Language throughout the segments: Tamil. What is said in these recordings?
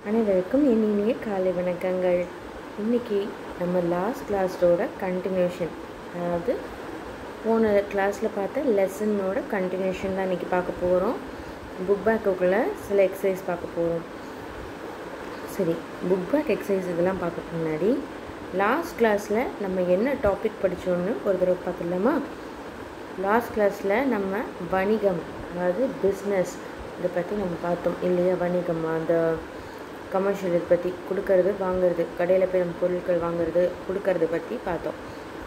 அனைவருக்கும் என் இனிய காலை வணக்கங்கள் இன்னைக்கு நம்ம லாஸ்ட் கிளாஸோட கண்டினியூஷன் அதாவது போன கிளாஸில் பார்த்த லெசனோட கண்டினியூஷன் தான் இன்றைக்கி பார்க்க போகிறோம் புக் பேக்குக்குள்ளே சில எக்ஸசைஸ் பார்க்க போகிறோம் சரி புக் பேக் எக்ஸசைஸ் இதெல்லாம் பார்க்க முன்னாடி லாஸ்ட் கிளாஸில் நம்ம என்ன டாபிக் படித்தோன்னு ஒரு தடவை பார்த்துடலாமா லாஸ்ட் கிளாஸில் நம்ம வணிகம் அதாவது பிஸ்னஸ் இதை பற்றி நம்ம பார்த்தோம் இல்லையா வணிகம் அந்த கமர்ஷியல் இதை பற்றி கொடுக்கறது வாங்குறது கடையில் போய் நம்ம பொருட்கள் வாங்குறது கொடுக்கறத பற்றி பார்த்தோம்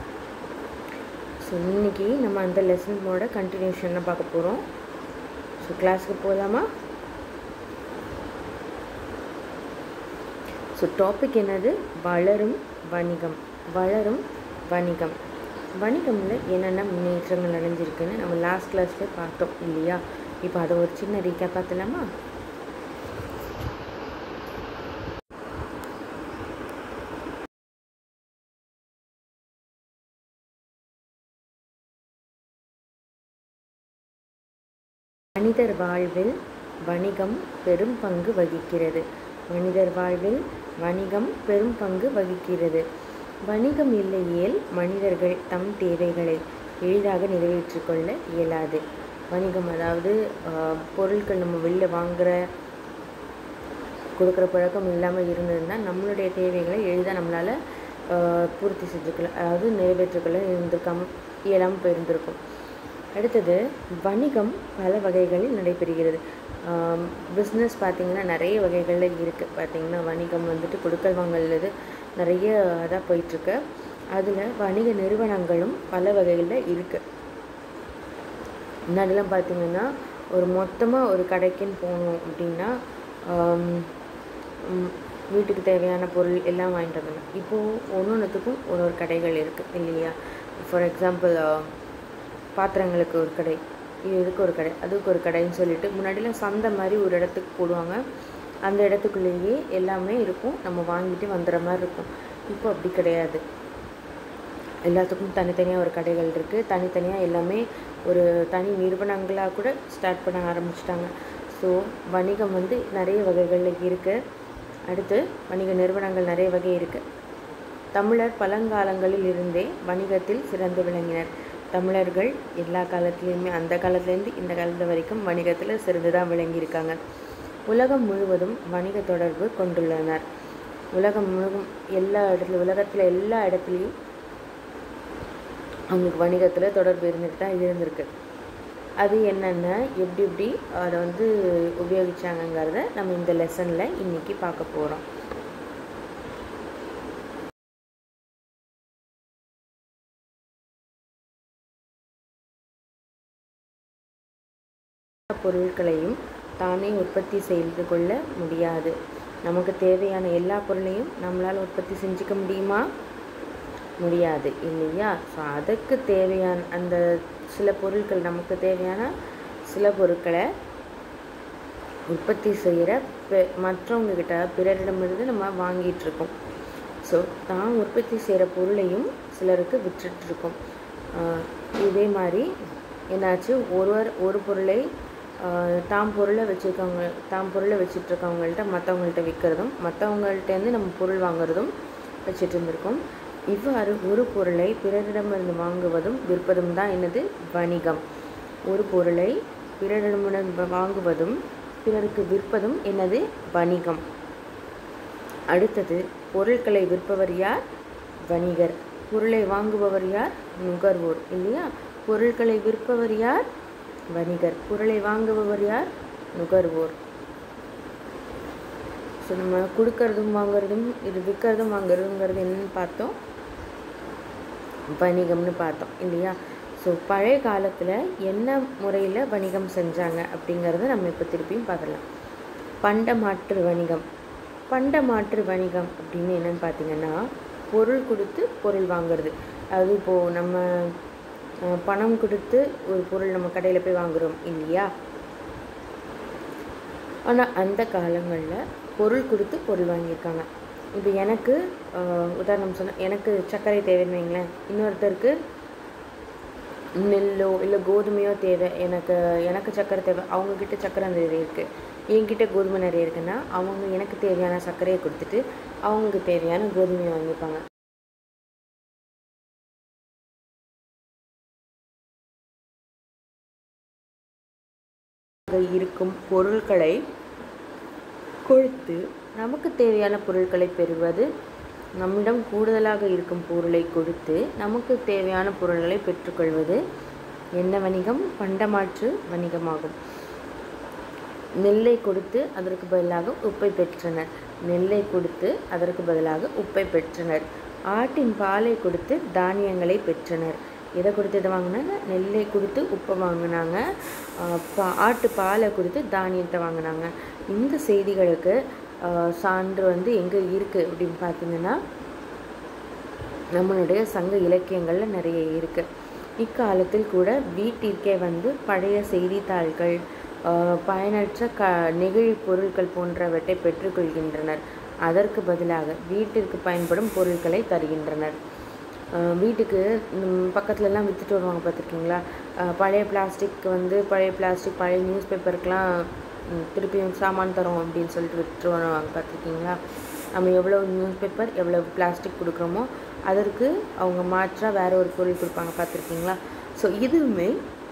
ஸோ இன்றைக்கி நம்ம அந்த லெசனோட கண்டினியூஷன் தான் பார்க்க போகிறோம் ஸோ கிளாஸுக்கு போகலாமா ஸோ டாபிக் என்னது வளரும் வணிகம் வளரும் வணிகம் வணிகமில் என்னென்ன முன்னேற்றங்கள் அடைஞ்சிருக்குன்னு நம்ம லாஸ்ட் கிளாஸில் பார்த்தோம் இல்லையா இப்போ அதை ஒரு சின்ன ரீக்கா பார்த்துலாமா மனிதர் வாழ்வில் வணிகம் பெரும் பங்கு வகிக்கிறது மனிதர் வாழ்வில் வணிகம் பெரும் பங்கு வகிக்கிறது வணிகம் இல்லையேல் மனிதர்கள் தம் தேவைகளை எளிதாக நிறைவேற்றிக் கொள்ள இயலாது வணிகம் அதாவது பொருட்கள் நம்ம வெளில வாங்குகிற கொடுக்குற பழக்கம் இல்லாமல் இருந்ததுன்னா நம்மளுடைய தேவைகளை எளிதாக நம்மளால் பூர்த்தி செஞ்சுக்கலாம் அதாவது நிறைவேற்றிக்கொள்ள இருந்திருக்காம இயலாமல் போயிருந்திருக்கும் அடுத்தது வணிகம் பல வகைகளில் நடைபெறுகிறது பிஸ்னஸ் பார்த்திங்கன்னா நிறைய வகைகளில் இருக்குது பார்த்திங்கன்னா வணிகம் வந்துட்டு கொடுக்கல் வாங்கல்து நிறைய இதாக போயிட்டுருக்கு அதில் வணிக நிறுவனங்களும் பல வகைகளில் இருக்குது முன்னாடிலாம் பார்த்திங்கன்னா ஒரு மொத்தமாக ஒரு கடைக்குன்னு போனோம் அப்படின்னா வீட்டுக்கு தேவையான பொருள் எல்லாம் வாங்கிட்டு வந்தாங்க இப்போது ஒன்று ஒன்றுத்துக்கும் ஒரு ஒரு கடைகள் இருக்குது இல்லையா ஃபார் எக்ஸாம்பிள் பாத்திரங்களுக்கு ஒரு கடை இதுக்கு ஒரு கடை அதுக்கு ஒரு கடைன்னு சொல்லிட்டு முன்னாடிலாம் சந்தை மாதிரி ஒரு இடத்துக்கு போடுவாங்க அந்த இடத்துக்குள்ளேயே எல்லாமே இருக்கும் நம்ம வாங்கிட்டு வந்துடுற மாதிரி இருக்கும் இப்போ அப்படி கிடையாது எல்லாத்துக்கும் தனித்தனியாக ஒரு கடைகள் இருக்குது தனித்தனியாக எல்லாமே ஒரு தனி நிறுவனங்களாக கூட ஸ்டார்ட் பண்ண ஆரம்பிச்சிட்டாங்க ஸோ வணிகம் வந்து நிறைய வகைகளில் இருக்குது அடுத்து வணிக நிறுவனங்கள் நிறைய வகை இருக்குது தமிழர் பழங்காலங்களில் இருந்தே வணிகத்தில் சிறந்து விளங்கினர் தமிழர்கள் எல்லா காலத்துலேயுமே அந்த காலத்துலேருந்து இந்த காலத்து வரைக்கும் வணிகத்தில் சிறந்து தான் விளங்கியிருக்காங்க உலகம் முழுவதும் வணிக தொடர்பு கொண்டுள்ளனர் உலகம் முழுவதும் எல்லா இடத்துல உலகத்தில் எல்லா இடத்துலையும் அவங்களுக்கு வணிகத்தில் தொடர்பு இருந்துட்டு தான் இருந்திருக்கு அது என்னென்ன எப்படி எப்படி அதை வந்து உபயோகிச்சாங்கங்கிறத நம்ம இந்த லெசனில் இன்றைக்கி பார்க்க போகிறோம் பொருட்களையும் தானே உற்பத்தி செய்து கொள்ள முடியாது நமக்கு தேவையான எல்லா பொருளையும் நம்மளால் உற்பத்தி செஞ்சுக்க முடியுமா முடியாது இல்லையா ஸோ அதுக்கு தேவையான அந்த சில பொருட்கள் நமக்கு தேவையான சில பொருட்களை உற்பத்தி செய்கிற பெ மற்றவங்கக்கிட்ட பிறரிடமிருந்து நம்ம வாங்கிட்டுருக்கோம் ஸோ தான் உற்பத்தி செய்கிற பொருளையும் சிலருக்கு விற்றுட்ருக்கோம் இதே மாதிரி என்னாச்சு ஒருவர் ஒரு பொருளை தாம் பொருளை வச்சுருக்கவங்க தாம் பொருளை வச்சிட்ருக்கவங்கள்ட்ட மற்றவங்கள்ட்ட விற்கிறதும் மற்றவங்கள்ட்டேருந்து நம்ம பொருள் வாங்குறதும் வச்சுட்டு இருந்திருக்கோம் இவ்வாறு ஒரு பொருளை பிறரிடமிருந்து வாங்குவதும் விற்பதும் தான் என்னது வணிகம் ஒரு பொருளை பிறரிடமிடம் வாங்குவதும் பிறருக்கு விற்பதும் என்னது வணிகம் அடுத்தது பொருட்களை விற்பவர் யார் வணிகர் பொருளை வாங்குபவர் யார் நுகர்வோர் இல்லையா பொருட்களை விற்பவர் யார் வணிகர் பொருளை வாங்குபவர் யார் நுகர்வோர் ஸோ நம்ம கொடுக்கறதும் வாங்குறதும் இது விற்கிறதும் வாங்குறதுங்கிறது என்னன்னு பார்த்தோம் வணிகம்னு பார்த்தோம் இல்லையா ஸோ பழைய காலத்தில் என்ன முறையில் வணிகம் செஞ்சாங்க அப்படிங்கிறத நம்ம இப்போ திருப்பியும் பார்க்கலாம் பண்ட மாற்று வணிகம் பண்ட மாற்று வணிகம் அப்படின்னு என்னென்னு பார்த்தீங்கன்னா பொருள் கொடுத்து பொருள் வாங்குறது அது இப்போது நம்ம பணம் கொடுத்து ஒரு பொருள் நம்ம கடையில் போய் வாங்குகிறோம் இல்லையா ஆனால் அந்த காலங்களில் பொருள் கொடுத்து பொருள் வாங்கியிருக்காங்க இப்போ எனக்கு உதாரணம் சொன்னால் எனக்கு சர்க்கரை தேவைன்னு வைங்களேன் இன்னொருத்தருக்கு நெல்லோ இல்லை கோதுமையோ தேவை எனக்கு எனக்கு சர்க்கரை தேவை அவங்கக்கிட்ட சர்க்கரை அந்த இது இருக்குது என்கிட்ட கோதுமை நிறைய இருக்குன்னா அவங்க எனக்கு தேவையான சர்க்கரையை கொடுத்துட்டு அவங்களுக்கு தேவையான கோதுமையை வாங்கிப்பாங்க இருக்கும் பொருட்களை கொடுத்து நமக்கு தேவையான பொருட்களை பெறுவது நம்மிடம் கூடுதலாக இருக்கும் பொருளை கொடுத்து நமக்கு தேவையான பொருள்களை பெற்றுக்கொள்வது என்ன வணிகம் பண்டமாற்று வணிகமாகும் நெல்லை கொடுத்து அதற்கு பதிலாக உப்பை பெற்றனர் நெல்லை கொடுத்து அதற்கு பதிலாக உப்பை பெற்றனர் ஆட்டின் பாலை கொடுத்து தானியங்களை பெற்றனர் எதை கொடுத்து இதை வாங்கினாங்க நெல்லை கொடுத்து உப்பை வாங்கினாங்க பா ஆட்டு பாலை கொடுத்து தானியத்தை வாங்கினாங்க இந்த செய்திகளுக்கு சான்று வந்து எங்கே இருக்குது அப்படின்னு பார்த்தீங்கன்னா நம்மளுடைய சங்க இலக்கியங்களில் நிறைய இருக்குது இக்காலத்தில் கூட வீட்டிற்கே வந்து பழைய செய்தித்தாள்கள் பயனற்ற க நெகிழி பொருட்கள் போன்றவற்றை பெற்றுக்கொள்கின்றனர் அதற்கு பதிலாக வீட்டிற்கு பயன்படும் பொருட்களை தருகின்றனர் வீட்டுக்கு பக்கத்துலலாம் விற்றுட்டு வருவாங்க பார்த்துருக்கீங்களா பழைய பிளாஸ்டிக் வந்து பழைய பிளாஸ்டிக் பழைய நியூஸ் பேப்பருக்கெலாம் திருப்பியும் சாமான் தரோம் அப்படின்னு சொல்லிட்டு விற்றுட்டு வருவாங்க பார்த்துருக்கீங்களா நம்ம எவ்வளோ நியூஸ் பேப்பர் எவ்வளோ பிளாஸ்டிக் கொடுக்குறோமோ அதற்கு அவங்க மாற்றாக வேறு ஒரு பொருள் கொடுப்பாங்க பார்த்துருக்கீங்களா ஸோ இதுவுமே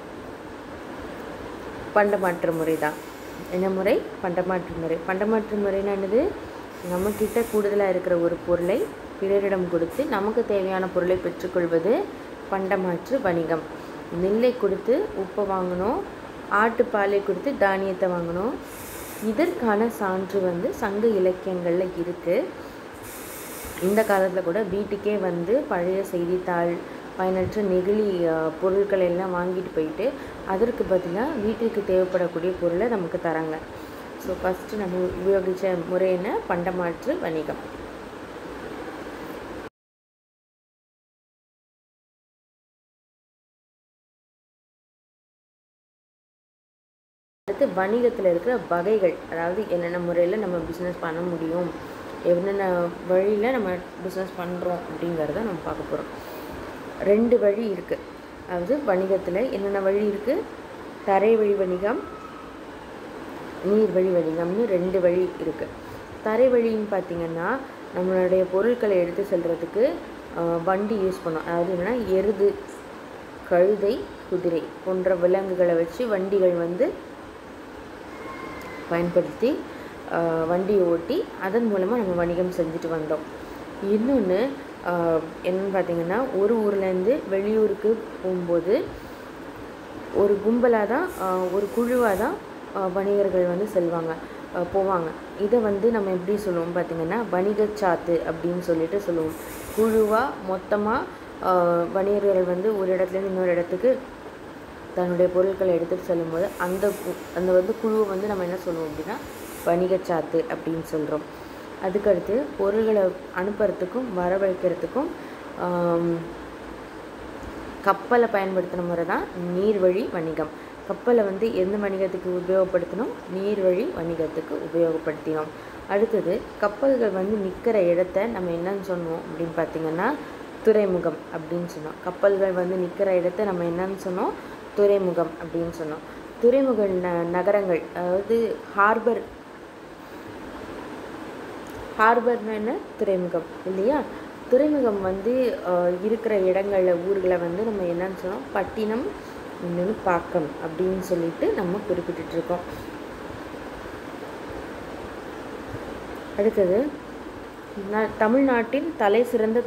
பண்டமாற்று முறை தான் என்ன முறை பண்டமாற்று முறை பண்டமாற்று முறைன்னா என்னது நம்மக்கிட்ட கூடுதலாக இருக்கிற ஒரு பொருளை பிறரிடம் கொடுத்து நமக்கு தேவையான பொருளை பெற்றுக்கொள்வது பண்டமாற்று வணிகம் நெல்லை கொடுத்து உப்பை வாங்கணும் ஆட்டுப்பாலை கொடுத்து தானியத்தை வாங்கணும் இதற்கான சான்று வந்து சங்க இலக்கியங்களில் இருக்குது இந்த காலத்தில் கூட வீட்டுக்கே வந்து பழைய செய்தித்தாள் பயனற்ற நெகிழி பொருட்கள் எல்லாம் வாங்கிட்டு போயிட்டு அதற்கு பதிலாக வீட்டிற்கு தேவைப்படக்கூடிய பொருளை நமக்கு தராங்க ஸோ ஃபஸ்ட்டு நம்ம உபயோகித்த முறை என்ன பண்டமாற்று வணிகம் அடுத்து வணிகத்தில் இருக்கிற வகைகள் அதாவது என்னென்ன முறையில் நம்ம பிஸ்னஸ் பண்ண முடியும் என்னென்ன வழியில் நம்ம பிஸ்னஸ் பண்ணுறோம் அப்படிங்கிறத நம்ம பார்க்க போகிறோம் ரெண்டு வழி இருக்குது அதாவது வணிகத்தில் என்னென்ன வழி இருக்குது தரை வழி வணிகம் நீர் வழி வணிகம்னு ரெண்டு வழி இருக்குது தரை வழின்னு பார்த்திங்கன்னா நம்மளுடைய பொருட்களை எடுத்து செல்கிறதுக்கு வண்டி யூஸ் பண்ணோம் அதாவது என்னென்னா எருது கழுதை குதிரை போன்ற விலங்குகளை வச்சு வண்டிகள் வந்து பயன்படுத்தி வண்டி ஓட்டி அதன் மூலமாக நம்ம வணிகம் செஞ்சுட்டு வந்தோம் இன்னொன்று என்னென்னு பார்த்தீங்கன்னா ஒரு ஊர்லேருந்து வெளியூருக்கு போகும்போது ஒரு கும்பலாக தான் ஒரு குழுவாக தான் வணிகர்கள் வந்து செல்வாங்க போவாங்க இதை வந்து நம்ம எப்படி சொல்லுவோம் பார்த்திங்கன்னா வணிகச்சாத்து அப்படின்னு சொல்லிட்டு சொல்லுவோம் குழுவாக மொத்தமாக வணிகர்கள் வந்து ஒரு இடத்துலேருந்து இன்னொரு இடத்துக்கு தன்னுடைய பொருட்களை எடுத்துகிட்டு செல்லும்போது அந்த அந்த வந்து குழுவை வந்து நம்ம என்ன சொல்லுவோம் அப்படின்னா வணிகச்சாத்து அப்படின்னு சொல்கிறோம் அதுக்கடுத்து பொருள்களை அனுப்புறதுக்கும் வரவழைக்கிறதுக்கும் கப்பலை பயன்படுத்தின முறை தான் நீர்வழி வணிகம் கப்பலை வந்து எந்த வணிகத்துக்கு உபயோகப்படுத்தினோம் நீர்வழி வணிகத்துக்கு உபயோகப்படுத்தினோம் அடுத்தது கப்பல்கள் வந்து நிற்கிற இடத்த நம்ம என்னன்னு சொன்னோம் அப்படின்னு பார்த்திங்கன்னா துறைமுகம் அப்படின்னு சொன்னோம் கப்பல்கள் வந்து நிற்கிற இடத்த நம்ம என்னன்னு சொன்னோம் துறைமுகம் அப்படின்னு சொன்னோம் துறைமுக ந நகரங்கள் அதாவது ஹார்பர் ஹார்பர்னா என்ன துறைமுகம் இல்லையா துறைமுகம் வந்து இருக்கிற இடங்களில் ஊர்களை வந்து நம்ம என்னன்னு சொன்னோம் பட்டினம் இன்னொன்று பாக்கம் அப்படின்னு சொல்லிட்டு நம்ம குறிப்பிட்டுருக்கோம் அடுத்தது தமிழ்நாட்டின் தலை சிறந்த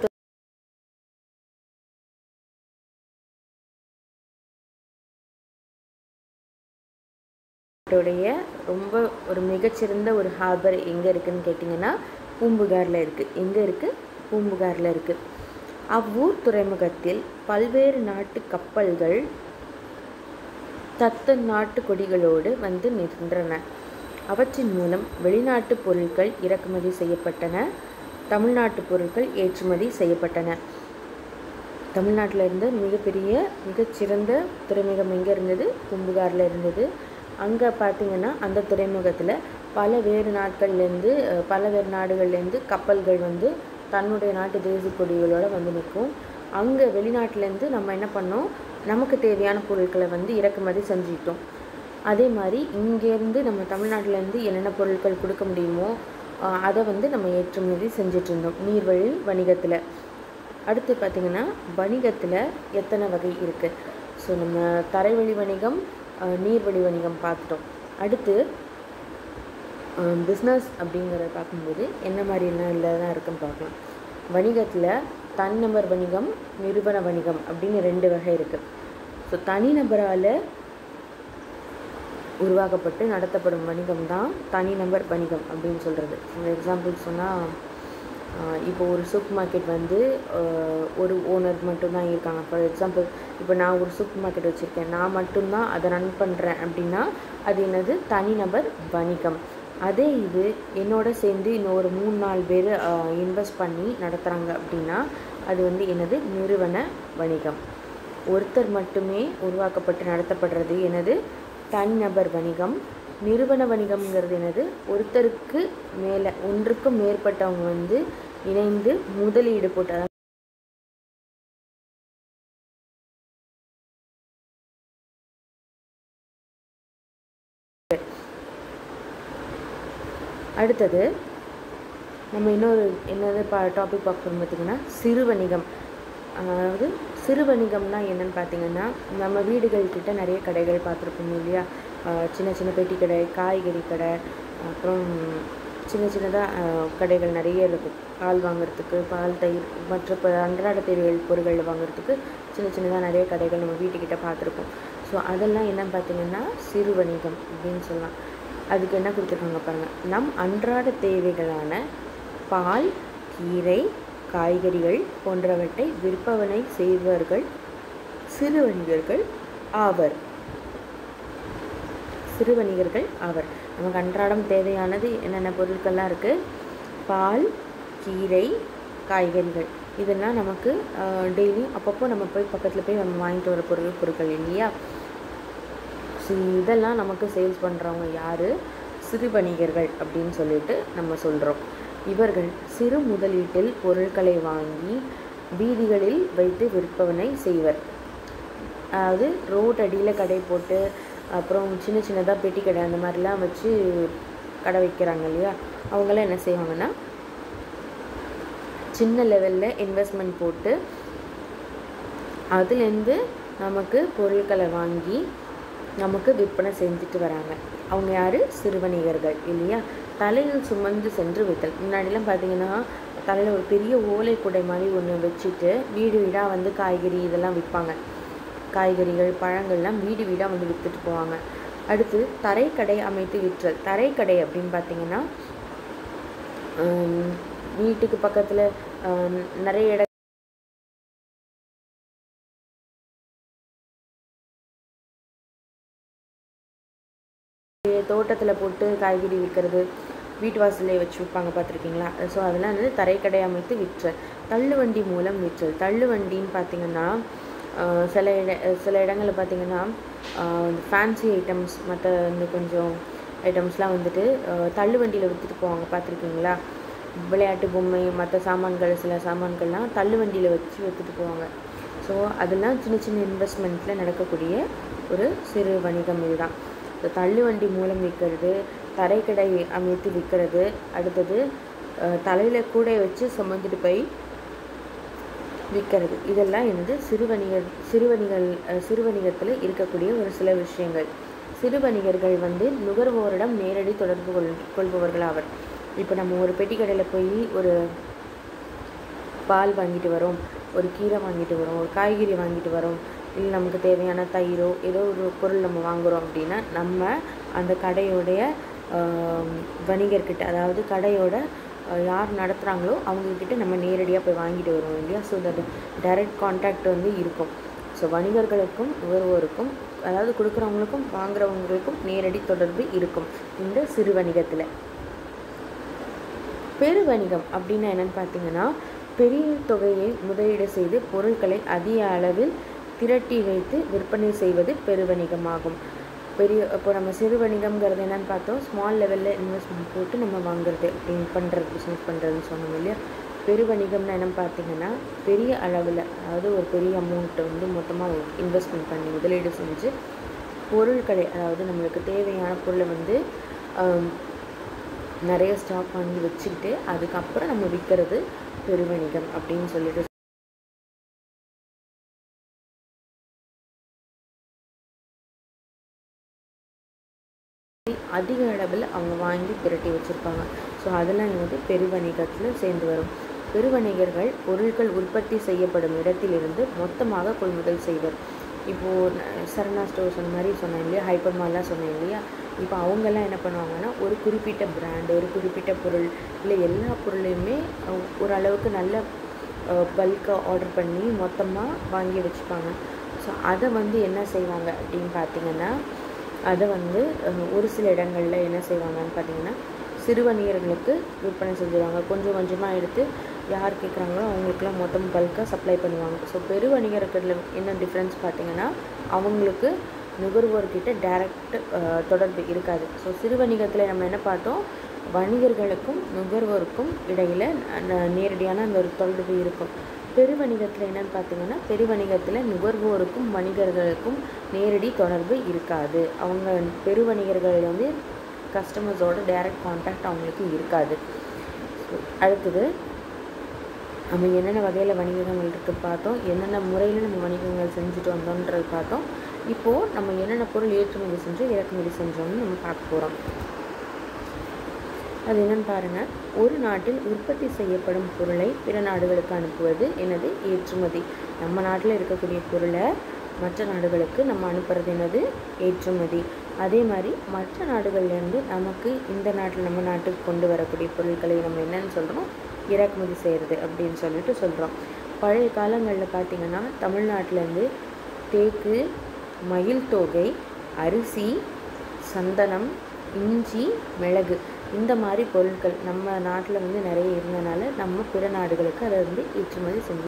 உடைய ரொம்ப ஒரு மிகச்சிறந்த ஒரு ஹார்பர் எங்கே இருக்குதுன்னு கேட்டிங்கன்னா பூம்புகாரில் இருக்குது எங்கே இருக்குது பூம்புகாரில் இருக்குது அவ்வூர் துறைமுகத்தில் பல்வேறு நாட்டு கப்பல்கள் தத்த நாட்டு கொடிகளோடு வந்து நின்றன அவற்றின் மூலம் வெளிநாட்டு பொருட்கள் இறக்குமதி செய்யப்பட்டன தமிழ்நாட்டு பொருட்கள் ஏற்றுமதி செய்யப்பட்டன தமிழ்நாட்டில் இருந்த மிகப்பெரிய மிகச்சிறந்த துறைமுகம் எங்கே இருந்தது பூம்புகாரில் இருந்தது அங்கே பார்த்திங்கன்னா அந்த துறைமுகத்தில் பல வேறு நாட்கள்லேருந்து பல வேறு நாடுகள்லேருந்து கப்பல்கள் வந்து தன்னுடைய நாட்டு தேசிய கொடிகளோடு வந்து நிற்கும் அங்கே வெளிநாட்டிலேருந்து நம்ம என்ன பண்ணோம் நமக்கு தேவையான பொருட்களை வந்து இறக்குமதி செஞ்சுக்கிட்டோம் அதே மாதிரி இங்கேருந்து நம்ம தமிழ்நாட்டிலேருந்து என்னென்ன பொருட்கள் கொடுக்க முடியுமோ ஆஹ் அதை வந்து நம்ம ஏற்றுமதி செஞ்சுட்டு இருந்தோம் நீர்வழி வணிகத்தில் அடுத்து பார்த்திங்கன்னா வணிகத்தில் எத்தனை வகை இருக்குது ஸோ நம்ம தரைவழி வணிகம் ஆஹ் நீர்வழி வணிகம் பார்த்துட்டோம் அடுத்து பிஸ்னஸ் அப்படிங்கிறத பார்க்கும்போது என்ன மாதிரிலாம் இல்லை தான் இருக்குன்னு பார்க்கலாம் வணிகத்தில் தனிநபர் வணிகம் நிறுவன வணிகம் அப்படின்னு ரெண்டு வகை இருக்குது ஸோ தனிநபரால் உருவாக்கப்பட்டு நடத்தப்படும் வணிகம் தான் தனிநபர் வணிகம் அப்படின்னு சொல்கிறது ஃபார் எக்ஸாம்பிள் சொன்னால் இப்போ ஒரு சூப்பர் மார்க்கெட் வந்து ஆஹ், ஒரு ஓனர் மட்டும்தான் இருக்காங்க ஃபார் எக்ஸாம்பிள் இப்போ நான் ஒரு சூப்பர் மார்க்கெட் வச்சுருக்கேன் நான் மட்டும்தான் அதை ரன் பண்ணுறேன் அப்படின்னா அது என்னது தனிநபர் வணிகம் அதே இது என்னோட சேர்ந்து இன்னும் ஒரு மூணு நாலு பேர் இன்வெஸ்ட் பண்ணி நடத்துகிறாங்க அப்படின்னா அது வந்து என்னது நிறுவன வணிகம் ஒருத்தர் மட்டுமே உருவாக்கப்பட்டு நடத்தப்படுறது எனது தனிநபர் வணிகம் நிறுவன வணிகம்ங்கிறது என்னது ஒருத்தருக்கு மேலே ஒன்றுக்கும் மேற்பட்டவங்க வந்து இணைந்து முதலீடு போட்டு அதாவது அடுத்தது நம்ம இன்னொரு என்னது பா டாபிக் பார்க்க போகிறோம் பார்த்திங்கன்னா சிறு வணிகம் அதாவது சிறு வணிகம்னா என்னன்னு பார்த்தீங்கன்னா நம்ம வீடுகள் கிட்ட நிறைய கடைகள் பார்த்துருப்போம் இல்லையா ஆஹ் சின்ன சின்ன பெட்டி கடை காய்கறி கடை அப்புறம் சின்ன சின்னதாக கடைகள் நிறைய இருக்கும் பால் வாங்குறதுக்கு பால் தயிர் மற்ற ப அன்றாட தேவைகள் பொருட்கள் வாங்குறதுக்கு சின்ன சின்னதாக நிறைய கடைகள் நம்ம வீட்டுக்கிட்ட பார்த்துருப்போம் ஸோ அதெல்லாம் என்னன்னு பார்த்தீங்கன்னா சிறு வணிகம் அப்படின்னு சொல்லலாம் அதுக்கு என்ன கொடுத்துருக்காங்க பாருங்கள் நம் அன்றாட தேவைகளான பால் கீரை காய்கறிகள் போன்றவற்றை விற்பனை செய்பவர்கள் சிறு வணிகர்கள் ஆவர் சிறு வணிகர்கள் ஆவர் நமக்கு அன்றாடம் தேவையானது என்னென்ன பொருட்கள்லாம் இருக்குது பால் கீரை காய்கறிகள் இதெல்லாம் நமக்கு டெய்லி அப்பப்போ நம்ம போய் பக்கத்தில் போய் நம்ம வாங்கிட்டு வர பொருள் பொருட்கள் இல்லையா ஸோ இதெல்லாம் நமக்கு சேல்ஸ் பண்ணுறவங்க யார் சிறு வணிகர்கள் அப்படின்னு சொல்லிட்டு நம்ம சொல்கிறோம் இவர்கள் சிறு முதலீட்டில் பொருட்களை வாங்கி வீதிகளில் வைத்து விற்பனை செய்வர் அதாவது ரோட் அடியில் கடை போட்டு அப்புறம் சின்ன சின்னதாக பெட்டி கடை அந்த மாதிரிலாம் வச்சு கடை வைக்கிறாங்க இல்லையா அவங்களாம் என்ன செய்வாங்கன்னா சின்ன லெவலில் இன்வெஸ்ட்மெண்ட் போட்டு அதுலேருந்து நமக்கு பொருட்களை வாங்கி நமக்கு விற்பனை செஞ்சுட்டு வராங்க அவங்க யார் சிறுவணிகர்கள் இல்லையா தலையில் சுமந்து சென்று வித்தல் முன்னாடிலாம் பார்த்தீங்கன்னா தலையில் ஒரு பெரிய ஓலை குடை மாதிரி ஒன்று வச்சுட்டு வீடு வீடாக வந்து காய்கறி இதெல்லாம் விற்பாங்க காய்கறிகள் பழங்கள்லாம் வீடு வீடாக வந்து விற்றுட்டு போவாங்க அடுத்து தரைக்கடை அமைத்து விற்றல் தரைக்கடை அப்படின்னு பார்த்தீங்கன்னா ஹம், வீட்டுக்கு பக்கத்தில் நிறைய இட தோட்டத்தில் போட்டு காய்கறி விற்கிறது வீட்டு வாசல்லே வச்சு விற்பாங்க பார்த்துருக்கீங்களா ஸோ அதெல்லாம் வந்து தரைக்கடை அமைத்து விற்றல் தள்ளுவண்டி மூலம் விற்றல் தள்ளுவண்டின்னு பார்த்தீங்கன்னா ஆஹ் சில இட சில இடங்களில் பார்த்தீங்கன்னா ஃபேன்சி ஐட்டம்ஸ் மற்ற இந்த கொஞ்சம் ஐட்டம்ஸ்லாம் வந்துட்டு ஆஹ் தள்ளுவண்டியில் விற்றுட்டு போவாங்க பார்த்துருக்கீங்களா விளையாட்டு பொம்மை மற்ற சாமான்கள் சில சாமான்கள்லாம் தள்ளுவண்டியில் வச்சு விற்றுட்டு போவாங்க ஸோ அதெல்லாம் சின்ன சின்ன இன்வெஸ்ட்மெண்ட்டில் நடக்கக்கூடிய ஒரு சிறு வணிகம் இதுதான் இந்த தள்ளுவண்டி மூலம் விற்கிறது தரைக்கடை அமைத்து விற்கிறது அடுத்தது தலையில் கூடை வச்சு சுமந்துட்டு போய் விற்கிறது இதெல்லாம் என்னது சிறுவணிகர் சிறுவணிகள் அஹ் சிறுவணிகத்தில் இருக்கக்கூடிய ஒரு சில விஷயங்கள் சிறுவணிகர்கள் வந்து நுகர்வோரிடம் நேரடி தொடர்பு கொள் கொள்பவர்கள் ஆவர் இப்போ நம்ம ஒரு பெட்டி கடையில் போய் ஒரு பால் வாங்கிட்டு வரோம் ஒரு கீரை வாங்கிட்டு வரோம் ஒரு காய்கறி வாங்கிட்டு வரோம் இல்லை நமக்கு தேவையான தயிரோ ஏதோ ஒரு பொருள் நம்ம வாங்குகிறோம் அப்படின்னா நம்ம அந்த கடையோடைய ஆம், வணிகர்கிட்ட அதாவது கடையோட அஹ், யார் நடத்துகிறாங்களோ அவங்கக்கிட்ட நம்ம நேரடியாக போய் வாங்கிட்டு வருவோம் இல்லையா ஸோ தட் டைரக்ட் கான்டாக்ட் வந்து இருக்கும் ஸோ வணிகர்களுக்கும் நுகர்வோருக்கும் அதாவது கொடுக்குறவங்களுக்கும் வாங்குறவங்களுக்கும் நேரடி தொடர்பு இருக்கும் இந்த சிறு வணிகத்தில் பெருவணிகம் அப்படின்னா என்னன்னு பார்த்தீங்கன்னா பெரிய தொகையை முதலீடு செய்து பொருட்களை அதிக அளவில் திரட்டி வைத்து விற்பனை செய்வது பெருவணிகமாகும் பெரிய இப்போ நம்ம சிறு வணிகம்ங்கிறது என்னன்னு பார்த்தோம் ஸ்மால் லெவலில் இன்வெஸ்ட்மெண்ட் போட்டு நம்ம வாங்குறது அப்படின்னு பண்ணுறது பிஸ்னஸ் பண்ணுறதுன்னு சொன்னோம் இல்லையா பெருவணிகம்னா என்னன்னு பார்த்தீங்கன்னா பெரிய அளவில் அதாவது ஒரு பெரிய அமௌண்ட்டை வந்து மொத்தமாக இன்வெஸ்ட்மெண்ட் பண்ணி முதலீடு செஞ்சு பொருட்களை அதாவது நம்மளுக்கு தேவையான பொருளை வந்து ஆம், நிறைய ஸ்டாக் வாங்கி வச்சுக்கிட்டு அதுக்கப்புறம் நம்ம விற்கிறது பெருவணிகம் அப்படின்னு சொல்லிட்டு அதிக அளவில் அவங்க வாங்கி திரட்டி வச்சுருப்பாங்க ஸோ அதெல்லாம் வந்து பெருவணிகத்தில் சேர்ந்து வரும் பெருவணிகர்கள் பொருட்கள் உற்பத்தி செய்யப்படும் இடத்திலிருந்து மொத்தமாக கொள்முதல் செய்வர் இப்போது சரணா ஸ்டோர்ஸ் அந்த மாதிரி சொன்னேன் இல்லையா ஹைப்பர் மால்லாம் சொன்னேன் இல்லையா இப்போ அவங்கெல்லாம் என்ன பண்ணுவாங்கன்னா ஒரு குறிப்பிட்ட பிராண்டு ஒரு குறிப்பிட்ட பொருள் இல்லை எல்லா பொருளையுமே அஹ், ஓரளவுக்கு நல்ல பல்காக ஆர்டர் பண்ணி மொத்தமாக வாங்கி வச்சுப்பாங்க ஸோ அதை வந்து என்ன செய்வாங்க அப்படின்னு பார்த்தீங்கன்னா அதை வந்து அஹ், ஒரு சில இடங்களில் என்ன செய்வாங்கன்னு பார்த்தீங்கன்னா சிறுவணிகர்களுக்கு விற்பனை செஞ்சுருவாங்க கொஞ்சம் கொஞ்சமாக எடுத்து யார் கேட்குறாங்களோ அவங்களுக்குலாம் மொத்தம் பல்காக சப்ளை பண்ணுவாங்க ஸோ பெருவணிகர்களில் என்ன டிஃப்ரென்ஸ் பார்த்தீங்கன்னா அவங்களுக்கு நுகர்வோர்கிட்ட டைரக்ட் தொடர்பு இருக்காது ஸோ சிறு வணிகத்தில் நம்ம என்ன பார்த்தோம் வணிகர்களுக்கும் நுகர்வோருக்கும் இடையில் ந- நேரடியான அந்த ஒரு தொடர்பு இருக்கும் பெருவணிகத்தில் என்னன்னு பார்த்தீங்கன்னா பெருவணிகத்தில் நுகர்வோருக்கும் வணிகர்களுக்கும் நேரடி தொடர்பு இருக்காது அவங்க பெருவணிகர்கள் வந்து கஸ்டமர்ஸோட டைரக்ட் காண்டாக்ட் அவங்களுக்கு இருக்காது So, அடுத்தது நம்ம என்னென்ன வகையில் வணிகங்கள் இருக்குது பார்த்தோம் என்னென்ன முறையில் நம்ம வணிகங்கள் செஞ்சுட்டு வந்தோன்றது பார்த்தோம் இப்போது நம்ம என்னென்ன பொருள் ஏற்றுமதி செஞ்சோம் இறக்குமதி செஞ்சோம்னு நம்ம பார்க்க போகிறோம் அது என்னன்னு பாருங்கள் ஒரு நாட்டில் உற்பத்தி செய்யப்படும் பொருளை பிற நாடுகளுக்கு அனுப்புவது என்னது ஏற்றுமதி நம்ம நாட்டில் இருக்கக்கூடிய பொருளை மற்ற நாடுகளுக்கு நம்ம அனுப்புறது என்னது ஏற்றுமதி அதே மாதிரி மற்ற நாடுகள்லேருந்து நமக்கு இந்த நாட்டில் நம்ம நாட்டுக்கு கொண்டு வரக்கூடிய பொருட்களை நம்ம என்னன்னு சொல்கிறோம் இறக்குமதி செய்கிறது அப்படின்னு சொல்லிட்டு சொல்கிறோம் பழைய காலங்களில் பார்த்திங்கன்னா தமிழ்நாட்டிலேருந்து தேக்கு மயில் தோகை அரிசி சந்தனம் இஞ்சி மிளகு இந்த மாதிரி பொருட்கள் நம்ம நாட்டில் வந்து நிறைய இருந்தனால நம்ம பிற நாடுகளுக்கு அதை வந்து ஏற்றுமதி செஞ்சு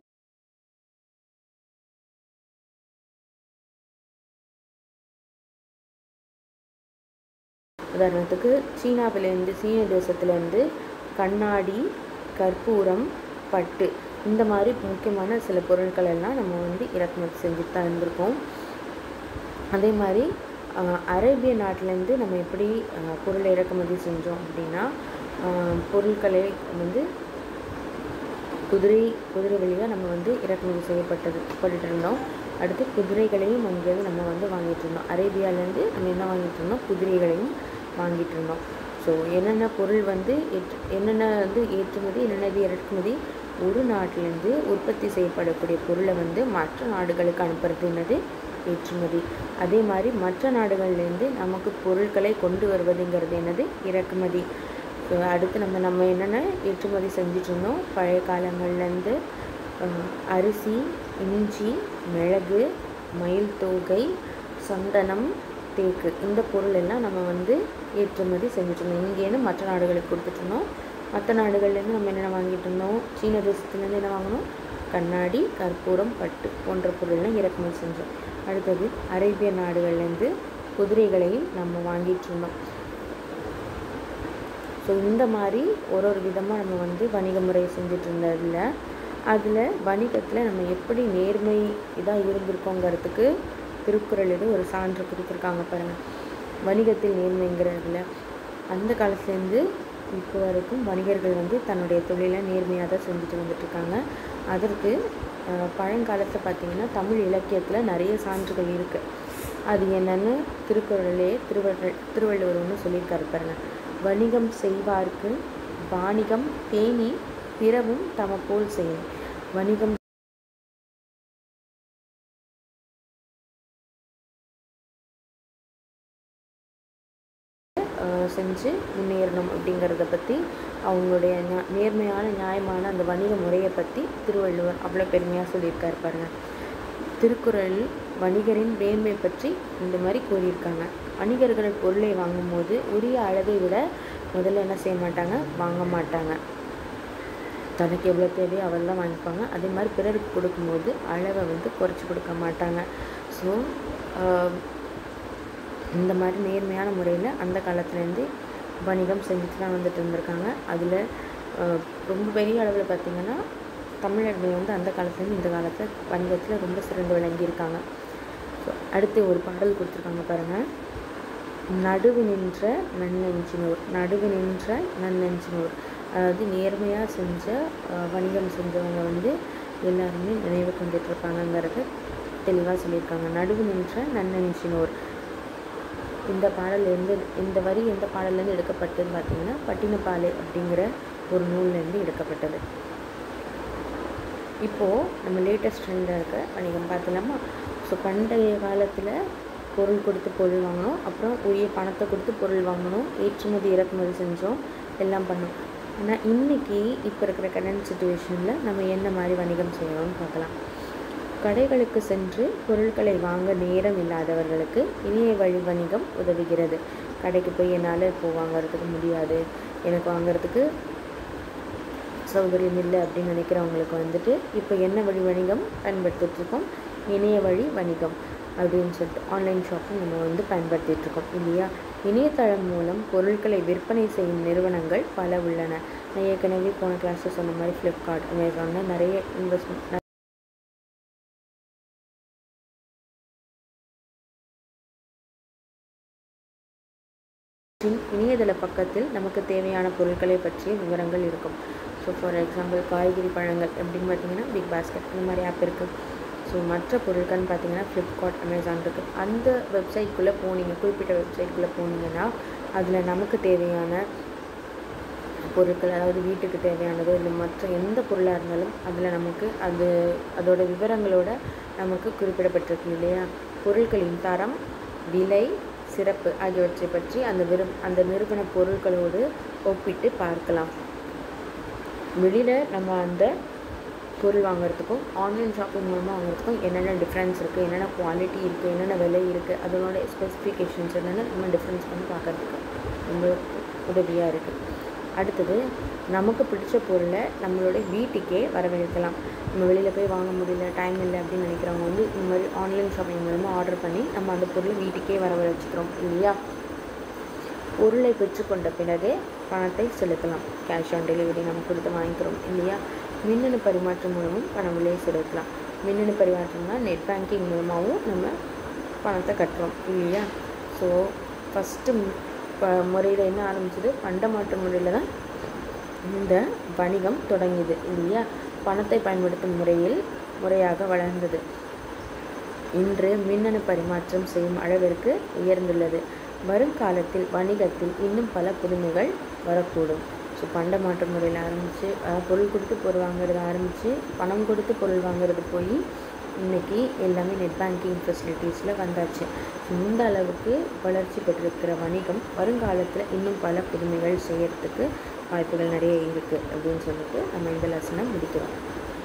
உதாரணத்துக்கு சீனாவிலேருந்து சீன தேசத்துலேருந்து கண்ணாடி கற்பூரம் பட்டு இந்த மாதிரி முக்கியமான சில பொருட்கள் எல்லாம் நம்ம வந்து இறக்குமதி செஞ்சுட்டு தான் இருந்திருக்கோம் அதே மாதிரி அஹ், அரேபிய நாட்டிலேருந்து நம்ம எப்படி அஹ், பொருளை இறக்குமதி செஞ்சோம் அப்படின்னா அஹ், பொருட்களை வந்து குதிரை குதிரை வழியாக நம்ம வந்து இறக்குமதி செய்யப்பட்டது பட்டுட்டு இருந்தோம் அடுத்து குதிரைகளையும் அங்கேருந்து நம்ம வந்து வாங்கிட்டு இருந்தோம் அரேபியாவிலேருந்து நம்ம என்ன வாங்கிட்டு இருந்தோம் குதிரைகளையும் வாங்கிட்டு இருந்தோம் ஸோ என்னென்ன பொருள் வந்து ஏற்று என்னென்ன வந்து ஏற்றுமதி என்னென்னது இறக்குமதி ஒரு நாட்டிலேருந்து உற்பத்தி செய்யப்படக்கூடிய பொருளை வந்து மற்ற நாடுகளுக்கு அனுப்புறது என்னது ஏற்றுமதி அதே மாதிரி மற்ற நாடுகள்லேருந்து நமக்கு பொருட்களை கொண்டு வருவதுங்கிறது என்னது இறக்குமதி ஸோ அடுத்து நம்ம நம்ம என்னென்ன ஏற்றுமதி செஞ்சுட்டு இருந்தோம் பழைய காலங்கள்லேருந்து அஹ், அரிசி இஞ்சி மிளகு மயில் தோகை சந்தனம் தேக்கு இந்த பொருள் எல்லாம் நம்ம வந்து ஏற்றுமதி செஞ்சுட்டு இருந்தோம் இங்கேருந்து மற்ற நாடுகளுக்கு கொடுத்துட்டு இருந்தோம் மற்ற நாடுகள்லேருந்து நம்ம என்னென்ன வாங்கிட்டு இருந்தோம் சீன தேசத்துலேருந்து என்ன வாங்கினோம் கண்ணாடி கற்பூரம் பட்டு போன்ற பொருள்லாம் இறக்குமதி செஞ்சோம் அடுத்தது அரேபிய நாடுகள்லேருந்து குதிரைகளையும் நம்ம வாங்கிட்டு இருந்தோம் ஸோ இந்த மாதிரி ஒரு ஒரு விதமாக நம்ம வந்து வணிக முறை செஞ்சுட்டு இருந்ததில் அதில் வணிகத்தில் நம்ம எப்படி நேர்மை இதாக இருந்திருக்கோங்கிறதுக்கு திருக்குறள் இது ஒரு சான்று கொடுத்துருக்காங்க பாருங்கள் வணிகத்தில் நேர்மைங்கிறதுல அந்த காலத்துலேருந்து இப்போ வரைக்கும் வணிகர்கள் வந்து தன்னுடைய தொழிலை நேர்மையாக தான் செஞ்சுட்டு வந்துட்டுருக்காங்க அதற்கு அஹ், பழங்காலத்தில் பார்த்திங்கன்னா தமிழ் இலக்கியத்தில் நிறைய சான்றுகள் இருக்குது அது என்னன்னு திருக்குறளிலே திருவள்ளுவர் திருவள்ளுவர் ஒன்று சொல்லியிருக்காரு பாருங்க வணிகம் செய்வார்க்கு வாணிகம் பேணி பிறவும் தம போல் செய்யும் வணிகம் அஹ், செஞ்சு முன்னேறணும் அப்படிங்கிறத பற்றி அவங்களுடைய நியா- நேர்மையான நியாயமான அந்த வணிக முறையை பற்றி திருவள்ளுவர் அவ்வளோ பெருமையாக சொல்லியிருக்காரு பாருங்க திருக்குறள் வணிகரின் நேர்மை பற்றி இந்த மாதிரி கூறியிருக்காங்க வணிகர்கள் பொருளை வாங்கும்போது உரிய அளவை விட முதல்ல என்ன செய்ய மாட்டாங்க வாங்க மாட்டாங்க தனக்கு எவ்வளோ தேவையோ அவள் தான் வாங்கிப்பாங்க அதே மாதிரி பிறருக்கு கொடுக்கும்போது அளவை வந்து குறைச்சி கொடுக்க மாட்டாங்க ஸோ இந்த மாதிரி நேர்மையான முறையில் அந்த காலத்துலேருந்து வணிகம் செஞ்சுட்டு தான் வந்துட்டு இருந்திருக்காங்க அதில் ரொம்ப பெரிய அளவில் பார்த்திங்கன்னா தமிழர்கள் வந்து அந்த காலத்துலேருந்து இந்த காலத்தில் வணிகத்தில் ரொம்ப சிறந்து விளங்கியிருக்காங்க ஸோ அடுத்து ஒரு பாடல் கொடுத்துருக்காங்க பாருங்கள் நடுவு நின்ற நன்னெஞ்சினோர் நடுவு நின்ற நன்னெஞ்சினோர் அதாவது நேர்மையாக செஞ்ச அஹ், வணிகம் செஞ்சவங்க வந்து எல்லாருமே நினைவு கொண்டுட்டு இருப்பாங்கங்கிறது தெளிவாக சொல்லியிருக்காங்க நடுவு நின்ற நன்னெஞ்சினோர் இந்த பாடல் எந்த இந்த வரி எந்த பாடல்லேருந்து எடுக்கப்பட்டதுன்னு பார்த்தீங்கன்னா பட்டினப்பாலை அப்படிங்கிற ஒரு நூல்லேருந்து எடுக்கப்பட்டது இப்போது நம்ம லேட்டஸ்ட் ட்ரெண்டில் இருக்க வணிகம் பார்த்தலாமா ஸோ பண்டைய காலத்தில் பொருள் கொடுத்து பொருள் வாங்கணும் அப்புறம் உரிய பணத்தை கொடுத்து பொருள் வாங்கணும் ஏற்றுமதி இறக்குமதி செஞ்சோம் எல்லாம் பண்ணோம் ஆனால் இன்றைக்கி இப்போ இருக்கிற கரண்ட் சுச்சுவேஷனில் நம்ம என்ன மாதிரி வணிகம் செய்யணும்னு பார்க்கலாம் கடைகளுக்கு சென்று பொருட்களை வாங்க நேரம் இல்லாதவர்களுக்கு இணைய வழி வணிகம் உதவுகிறது கடைக்கு போய் என்னால் இப்போ வாங்குறதுக்கு முடியாது எனக்கு வாங்குறதுக்கு சௌகரியம் இல்லை அப்படின்னு நினைக்கிறவங்களுக்கு வந்துட்டு இப்போ என்ன வழி வணிகம் பயன்படுத்திட்டு இருக்கோம் இணைய வழி வணிகம் அப்படின்னு சொல்லிட்டு ஆன்லைன் ஷாப்பிங் நம்ம வந்து பயன்படுத்திட்டு இருக்கோம் இல்லையா இணையதளம் மூலம் பொருட்களை விற்பனை செய்யும் நிறுவனங்கள் பல உள்ளன நான் ஏற்கனவே போன கிளாஸில் சொன்ன மாதிரி ஃப்ளிப்கார்ட் அமேசான்னு நிறைய இன்வெஸ்ட்மெண்ட் இணையதள பக்கத்தில் நமக்கு தேவையான பொருட்களை பற்றிய விவரங்கள் இருக்கும் ஸோ ஃபார் எக்ஸாம்பிள் காய்கறி பழங்கள் எப்படின்னு பார்த்தீங்கன்னா பிக் பாஸ்கெட் இந்த மாதிரி ஆப் இருக்குது ஸோ மற்ற பொருட்கள்னு பார்த்தீங்கன்னா ஃப்ளிப்கார்ட் அமேசான் இருக்குது அந்த வெப்சைட்குள்ளே போனீங்க குறிப்பிட்ட வெப்சைட்குள்ளே போனீங்கன்னா அதில் நமக்கு தேவையான பொருட்கள் அதாவது வீட்டுக்கு தேவையானதோ இல்லை மற்ற எந்த பொருளாக இருந்தாலும் அதில் நமக்கு அது அதோட விவரங்களோட நமக்கு குறிப்பிடப்பட்டிருக்கு இல்லையா பொருட்களின் தரம் விலை சிறப்பு ஆகியவற்றை பற்றி அந்த விரு அந்த நிறுவன பொருட்களோடு ஒப்பிட்டு பார்க்கலாம் வெளியில் நம்ம அந்த பொருள் வாங்குறதுக்கும் ஆன்லைன் ஷாப்பிங் மூலமாக வாங்குறதுக்கும் என்னென்ன டிஃப்ரென்ஸ் இருக்குது என்னென்ன குவாலிட்டி இருக்குது என்னென்ன விலை இருக்குது அதனோட ஸ்பெசிஃபிகேஷன்ஸ் என்னென்ன நம்ம டிஃப்ரென்ஸ் பண்ணி பார்க்கறதுக்கு ரொம்ப உதவியாக இருக்குது அடுத்தது நமக்கு பிடிச்ச பொருளை நம்மளோட வீட்டுக்கே வரவழைக்கலாம் நம்ம வெளியில் போய் வாங்க முடியல டைம் இல்லை அப்படின்னு நினைக்கிறவங்க வந்து இந்த மாதிரி ஆன்லைன் ஷாப்பிங் மூலமாக ஆர்டர் பண்ணி நம்ம அந்த பொருளை வீட்டுக்கே வரவழைச்சிக்கிறோம் இல்லையா பொருளை பெற்றுக்கொண்ட பிறகு பணத்தை செலுத்தலாம் கேஷ் ஆன் டெலிவரி நம்ம கொடுத்து வாங்கிக்கிறோம் இல்லையா மின்னணு பரிமாற்றம் மூலமும் பணம் விலையை செலுத்தலாம் மின்னணு பரிமாற்றம்னா நெட் பேங்கிங் மூலமாகவும் நம்ம பணத்தை கட்டுறோம் இல்லையா ஸோ ஃபஸ்ட்டு இப்போ முறையில் என்ன ஆரம்பிச்சது பண்டமாற்று முறையில் தான் இந்த வணிகம் தொடங்கியது இல்லையா பணத்தை பயன்படுத்தும் முறையில் முறையாக வளர்ந்தது இன்று மின்னணு பரிமாற்றம் செய்யும் அளவிற்கு உயர்ந்துள்ளது வருங்காலத்தில் வணிகத்தில் இன்னும் பல புதுமைகள் வரக்கூடும் ஸோ பண்ட மாற்று முறையில் ஆரம்பித்து பொருள் கொடுத்து பொருள் வாங்குறது ஆரம்பித்து பணம் கொடுத்து பொருள் வாங்குறது போய் இன்றைக்கி எல்லாமே நெட் பேங்கிங் ஃபெசிலிட்டிஸில் வந்தாச்சு இந்த அளவுக்கு வளர்ச்சி பெற்றிருக்கிற வணிகம் வருங்காலத்தில் இன்னும் பல புதுமைகள் செய்யறதுக்கு வாய்ப்புகள் நிறைய இருக்குது அப்படின்னு சொல்லிட்டு நம்ம இந்த லெசனை முடிக்கிறோம்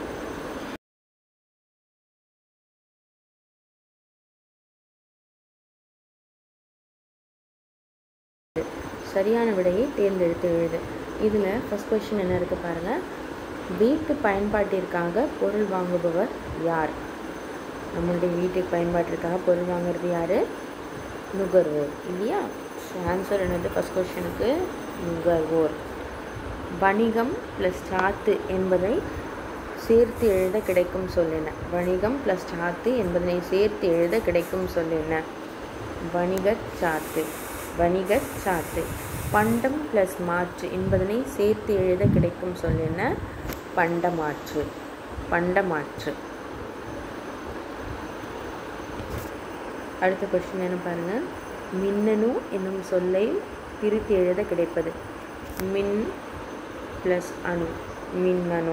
சரியான விடையை தேர்ந்தெடுத்து எழுது இதில் ஃபஸ்ட் கொஷின் என்ன இருக்குது பாருங்கள் வீட்டு பயன்பாட்டிற்காக பொருள் வாங்குபவர் யார் நம்மளுடைய வீட்டுக்கு பயன்பாட்டிற்காக பொருள் வாங்குறது யார் நுகர்வோர் இல்லையா ஆன்சர் என்னது ஃபஸ்ட் கொஷனுக்கு நுகர்வோர் வணிகம் ப்ளஸ் சாத்து என்பதை சேர்த்து எழுத கிடைக்கும் சொல் என்ன வணிகம் ப்ளஸ் சாத்து என்பதனை சேர்த்து எழுத கிடைக்கும் சொல் என்ன வணிகச் சாத்து வணிகச் சாத்து பண்டம் ப்ளஸ் மாற்று என்பதனை சேர்த்து எழுத கிடைக்கும் சொல் என்ன பண்டமாற்று பண்டமாற்று அடுத்த கொஸ்டின் என்ன பாருங்கள் மின்னணு என்னும் சொல்லை பிரித்து எழுத கிடைப்பது மின் ப்ளஸ் அணு மின்னணு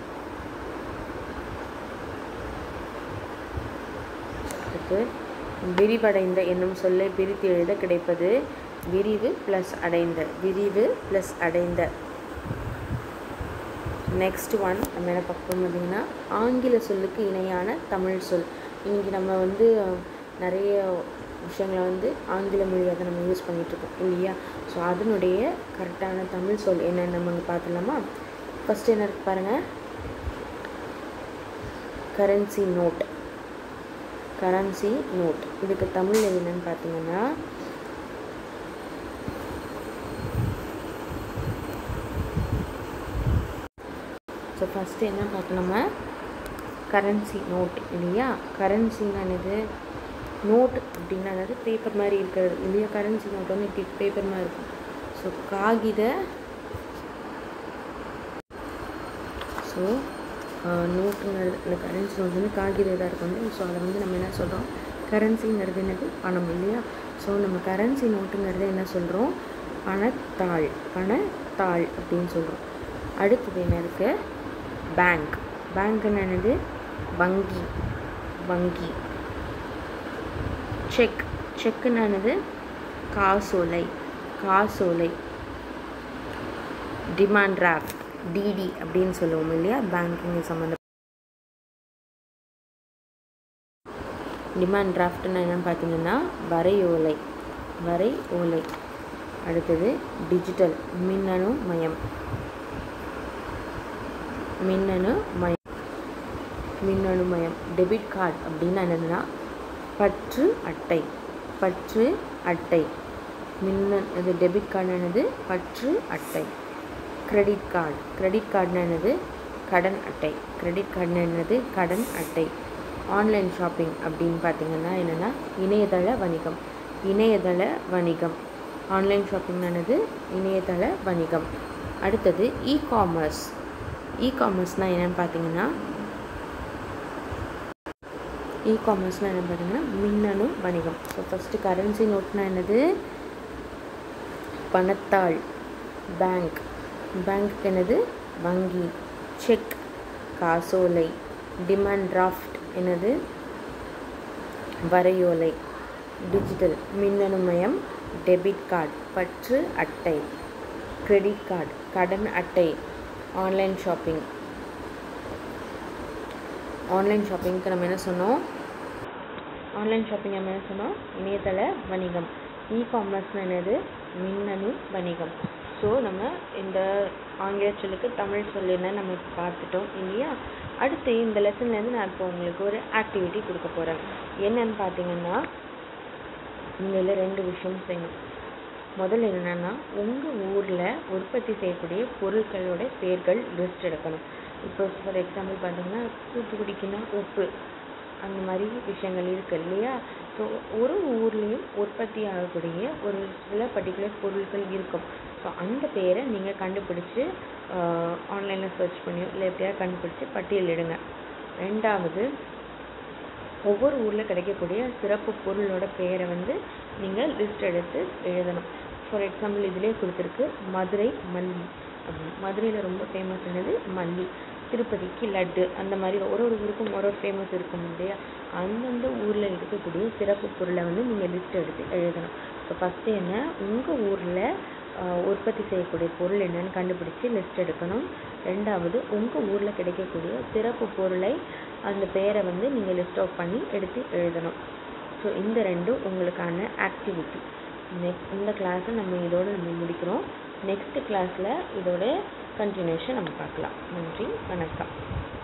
அடுத்து விரிவடைந்த என்னும் சொல்லை பிரித்து எழுத கிடைப்பது விரிவு ப்ளஸ் அடைந்த விரிவு ப்ளஸ் அடைந்த நெக்ஸ்ட் ஒன் நம்ம என்ன பார்க்கணும் பார்த்தீங்கன்னா ஆங்கில சொல்லுக்கு இணையான தமிழ் சொல் இன்றைக்கி நம்ம வந்து நிறைய விஷயங்களை வந்து ஆங்கில மொழியை தான் நம்ம யூஸ் பண்ணிகிட்ருக்கோம் இல்லையா ஸோ அதனுடைய கரெக்டான தமிழ் சொல் என்னென்னு நம்ம இங்கே பார்த்துலாமா ஃபஸ்ட்டு என்ன இருக்கு பாருங்கள் கரன்சி நோட் கரன்சி நோட் இதுக்கு தமிழ் என்னன்னு பார்த்தீங்கன்னா ஸோ ஃபஸ்ட்டு என்ன பார்க்கலாமா கரன்சி நோட் இல்லையா கரன்சின்னு என்னது நோட் அப்படின்னா அதாவது பேப்பர் மாதிரி இருக்கிறது இல்லையா கரன்சி நோட் வந்து இப்படி பேப்பர் மாதிரி இருக்கும் ஸோ காகித ஸோ நோட்டுங்கிறது இந்த கரன்சி நோட் வந்து காகித இதாக இருக்கும் வந்து ஸோ அதை வந்து நம்ம என்ன சொல்கிறோம் கரன்சிங்கிறது என்னது பணம் இல்லையா ஸோ நம்ம கரன்சி நோட்டுங்கிறது என்ன சொல்கிறோம் பணத்தாள் பணத்தாள் அப்படின்னு சொல்கிறோம் அடுத்தது என்ன இருக்குது பேங்க் பேங்க்னு என்னது வங்கி வங்கி செக் செக்குன்னு என்னது காசோலை காசோலை டிமாண்ட் டிராஃப்ட் டிடி அப்படின்னு சொல்லுவோம் இல்லையா பேங்கிங் சம்மந்த டிமாண்ட் டிராஃப்ட்னு என்னன்னு பார்த்தீங்கன்னா வரை ஓலை வரை ஓலை அடுத்தது டிஜிட்டல் மின்னணு மயம் மின்னணு மயம் மின்னணு மயம் டெபிட் கார்டு அப்படின்னா என்னதுன்னா பற்று அட்டை பற்று அட்டை மின்ன இது டெபிட் கார்டு என்னது பற்று அட்டை கிரெடிட் கார்டு கிரெடிட் கார்டுனா என்னது கடன் அட்டை கிரெடிட் கார்டுனா என்னது கடன் அட்டை ஆன்லைன் ஷாப்பிங் அப்படின்னு பார்த்தீங்கன்னா என்னென்னா இணையதள வணிகம் இணையதள வணிகம் ஆன்லைன் ஷாப்பிங் என்னது இணையதள வணிகம் அடுத்தது இ காமர்ஸ் இ காமர்ஸ்னால் என்னென்னு பார்த்தீங்கன்னா இ காமர்ஸ்னால் என்ன பார்த்தீங்கன்னா மின்னணு வணிகம் ஸோ ஃபஸ்ட்டு கரன்சி நோட்னா என்னது பணத்தாள் பேங்க் பேங்க் என்னது வங்கி செக் காசோலை டிமாண்ட் டிராஃப்ட் என்னது வரையோலை டிஜிட்டல் மின்னணுமயம் டெபிட் கார்டு பற்று அட்டை கிரெடிட் கார்டு கடன் அட்டை ஆன்லைன் ஷாப்பிங் ஆன்லைன் ஷாப்பிங்க்கு நம்ம என்ன சொன்னோம் ஆன்லைன் ஷாப்பிங் நம்ம என்ன சொன்னோம் இணையதள வணிகம் இ காமர்ஸ்னு என்னது மின்னணு வணிகம் ஸோ நம்ம இந்த ஆங்கில சொல்லுக்கு தமிழ் சொல் என்ன நம்ம இப்போ பார்த்துட்டோம் இல்லையா அடுத்து இந்த லெசன்லேருந்து நான் இப்போ உங்களுக்கு ஒரு ஆக்டிவிட்டி கொடுக்க போகிறேன் என்னன்னு பார்த்தீங்கன்னா இதில் ரெண்டு விஷயம் செய்யணும் முதல்ல என்னென்னா உங்கள் ஊரில் உற்பத்தி செய்யக்கூடிய பொருட்களோட பேர்கள் லிஸ்ட் எடுக்கணும் இப்போ ஃபார் எக்ஸாம்பிள் பார்த்தீங்கன்னா தூத்துக்குடிக்குன்னா உப்பு அந்த மாதிரி விஷயங்கள் இருக்குது இல்லையா ஸோ ஒரு ஊர்லேயும் உற்பத்தி ஆகக்கூடிய ஒரு சில பர்டிகுலர் பொருட்கள் இருக்கும் ஸோ அந்த பேரை நீங்கள் கண்டுபிடிச்சி ஆன்லைனில் சர்ச் பண்ணியோ இல்லை எப்படியாவது கண்டுபிடிச்சி பட்டியலிடுங்க ரெண்டாவது ஒவ்வொரு ஊரில் கிடைக்கக்கூடிய சிறப்பு பொருளோட பெயரை வந்து நீங்கள் லிஸ்ட் எடுத்து எழுதணும் ஃபார் எக்ஸாம்பிள் இதிலே கொடுத்துருக்கு மதுரை மல்லி அப்படின்னு மதுரையில் ரொம்ப ஃபேமஸ் என்னது மல்லி திருப்பதிக்கு லட்டு அந்த மாதிரி ஒரு ஒரு ஊருக்கும் ஒரு ஒரு ஃபேமஸ் இருக்கும் இல்லையா அந்தந்த ஊரில் இருக்கக்கூடிய சிறப்பு பொருளை வந்து நீங்கள் லிஸ்ட் எடுத்து எழுதணும் ஸோ ஃபஸ்ட்டு என்ன உங்கள் ஊரில் உற்பத்தி செய்யக்கூடிய பொருள் என்னன்னு கண்டுபிடிச்சி லிஸ்ட் எடுக்கணும் ரெண்டாவது உங்கள் ஊரில் கிடைக்கக்கூடிய சிறப்பு பொருளை அந்த பேரை வந்து நீங்கள் லிஸ்ட் அவுட் பண்ணி எடுத்து எழுதணும் ஸோ இந்த ரெண்டும் உங்களுக்கான ஆக்டிவிட்டி நெக்ஸ்ட் இந்த கிளாஸை நம்ம இதோடு நம்ம முடிக்கிறோம் நெக்ஸ்ட் கிளாஸில் இதோட கண்டினியூஷன் நம்ம பார்க்கலாம் நன்றி வணக்கம்